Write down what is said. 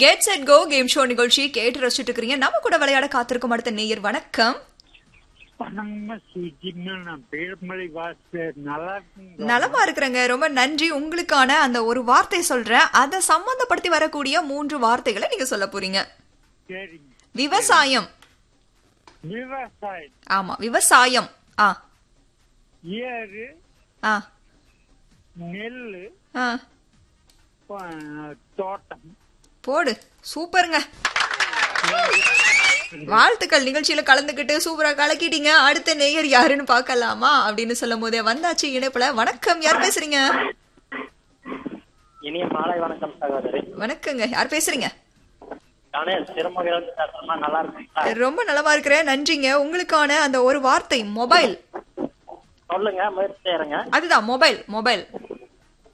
get set go game show நிகழ்ச்சி கேட்டு ரசிச்சுட்டு இருக்கிறீங்க நம்ம கூட விளையாட காத்திருக்கும் அடுத்த நேயர் வணக்கம் பணமா சுஜின்னு நான் பேர்மலை வாசர் நல்லா இருக்குங்க நலமா இருக்கிறேங்க ரொம்ப நன்றி உங்களுக்கான அந்த ஒரு வார்த்தை சொல்றேன் அதை சம்பந்தப்படுத்தி வரக்கூடிய மூன்று வார்த்தைகளை நீங்க சொல்ல போறீங்க சரிங்க விவசாயம் விவசாயம் ஆமா விவசாயம் ஆ ஏறு ஆ நெல்லு ஆ ப- தோட்டம் போடு சூப்பருங்க வாழ்த்துக்கள் நிகழ்ச்சியில கலந்துக்கிட்டு சூப்பரா கலக்கிட்டீங்க அடுத்த நேயர் யாருன்னு பார்க்கலாமா அப்படின்னு சொல்லும் போதே வந்தாச்சு இணைப்புல வணக்கம் யார் பேசுறீங்க இனிய மாலை வணக்கம் சகோதரி வணக்கங்க யார் பேசுறீங்க நானே சிறுமுகையிலிருந்து பேசுறேன் நல்லா இருக்கீங்களா ரொம்ப நலமா இருக்கிறேன் நன்றிங்க உங்களுக்கான அந்த ஒரு வார்த்தை மொபைல் சொல்லுங்க முயற்சி செய்யறேங்க அதுதான் மொபைல் மொபைல்